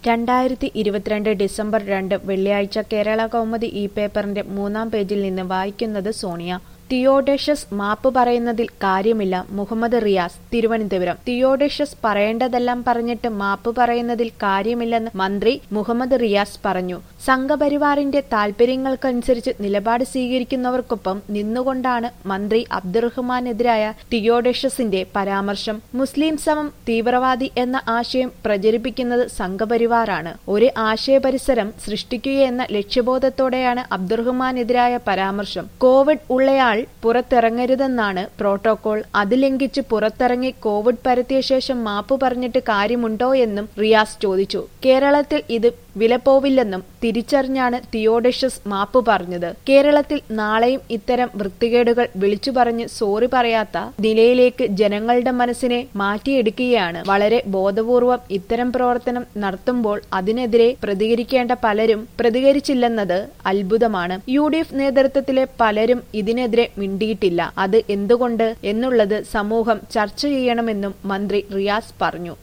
രണ്ടായിരത്തി ഇരുപത്തിരണ്ട് ഡിസംബർ രണ്ട് വെള്ളിയാഴ്ച കേരള കൗമുദി ഈ പേപ്പറിന്റെ മൂന്നാം പേജിൽ നിന്ന് വായിക്കുന്നത് സോണിയ തിയോഡേഷ്യസ് മാപ്പ് പറയുന്നതിൽ കാര്യമില്ല മുഹമ്മദ് റിയാസ് തിരുവനന്തപുരം തിയോഡേഷ്യസ് പറയേണ്ടതെല്ലാം പറഞ്ഞിട്ട് മാപ്പ് പറയുന്നതിൽ കാര്യമില്ലെന്ന് മന്ത്രി മുഹമ്മദ് റിയാസ് പറഞ്ഞു സംഘപരിവാറിന്റെ താൽപര്യങ്ങൾക്കനുസരിച്ച് നിലപാട് സ്വീകരിക്കുന്നവർക്കൊപ്പം നിന്നുകൊണ്ടാണ് മന്ത്രി അബ്ദുറഹ്മാനെതിരായ തിയോഡേഷ്യസിന്റെ പരാമർശം മുസ്ലിം സമം തീവ്രവാദി എന്ന ആശയം പ്രചരിപ്പിക്കുന്നത് സംഘപരിവാറാണ് ഒരു ആശയപരിസരം സൃഷ്ടിക്കുകയെന്ന ലക്ഷ്യബോധത്തോടെയാണ് അബ്ദുറഹ്മാനെതിരായ പരാമർശം കോവിഡ് ഉള്ളയാൾ പുറത്തിറങ്ങരുതെന്നാണ് പ്രോട്ടോകോൾ അത് ലംഘിച്ച് പുറത്തിറങ്ങി കോവിഡ് പരത്തിയ ശേഷം മാപ്പ് പറഞ്ഞിട്ട് കാര്യമുണ്ടോ എന്നും റിയാസ് ചോദിച്ചു കേരളത്തിൽ ഇത് വിലപ്പോവില്ലെന്നും തിരിച്ചറിഞ്ഞാണ് തിയോഡഷ്യസ് മാപ്പ് പറഞ്ഞത് കേരളത്തിൽ നാളെയും ഇത്തരം വൃത്തികേടുകൾ വിളിച്ചു പറഞ്ഞ് സോറി പറയാത്ത നിലയിലേക്ക് ജനങ്ങളുടെ മനസ്സിനെ മാറ്റിയെടുക്കുകയാണ് വളരെ ബോധപൂർവം ഇത്തരം പ്രവർത്തനം നടത്തുമ്പോൾ അതിനെതിരെ പ്രതികരിക്കേണ്ട പലരും പ്രതികരിച്ചില്ലെന്നത് അത്ഭുതമാണ് യു ഡി എഫ് നേതൃത്വത്തിലെ പലരും ഇതിനെതിരെ മിണ്ടിയിട്ടില്ല അത് എന്തുകൊണ്ട് എന്നുള്ളത് സമൂഹം ചർച്ച ചെയ്യണമെന്നും മന്ത്രി റിയാസ് പറഞ്ഞു